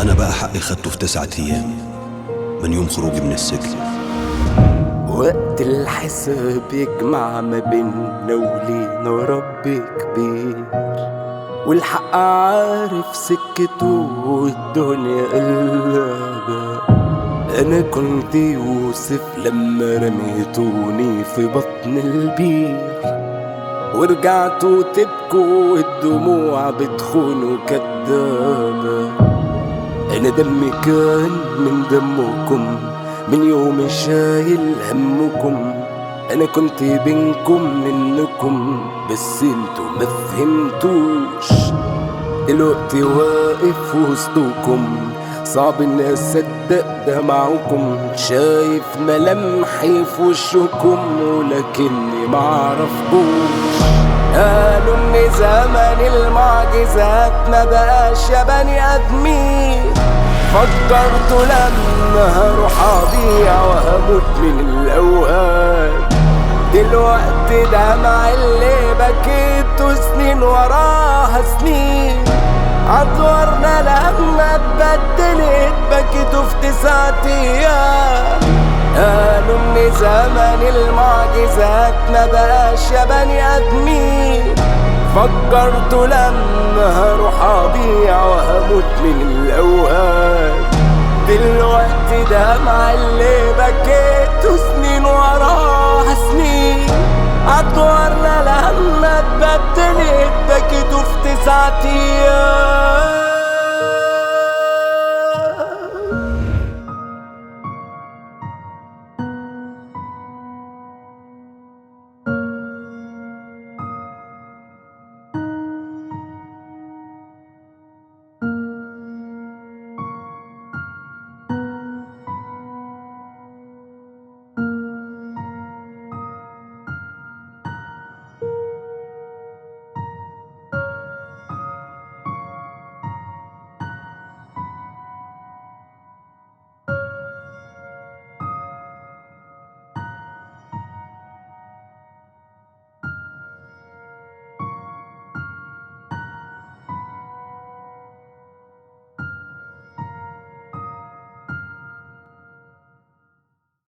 أنا بقى حقي خدته في تسعة أيام من يوم خروجي من السجن وقت الحساب يجمع ما بيننا ولينا رب كبير والحق عارف سكته والدنيا قلبة أنا كنت يوسف لما رميتوني في بطن البير ورجعتوا تبكوا والدموع بتخون وكدابة أنا دمي كان من دمكم من يوم شايل همكم أنا كنت بينكم منكم بس انتوا ما فهمتوش دلوقتي واقف وسطكم صعب اني اصدق دمعكم شايف ملامحي في وشكم ولكني معرفكوش قالوا ان زمن المعجزات ما بقاش يا بني ادمين فكرت لما هروح اضيع وهموت من الاوهام دلوقتي دمع اللي بكيته سنين وراها سنين عطورنا لما اتبدلت بكيته في تسعة ايام قالوا ان زمن المعجزات ما بقاش يا بني ادمين فكرت لما هروح اضيع وهموت من الاوهام دلوقتي دمع اللي بكيته سنين وراها سنين عطورنا لما اتبدلت بكيته في تسعة ايام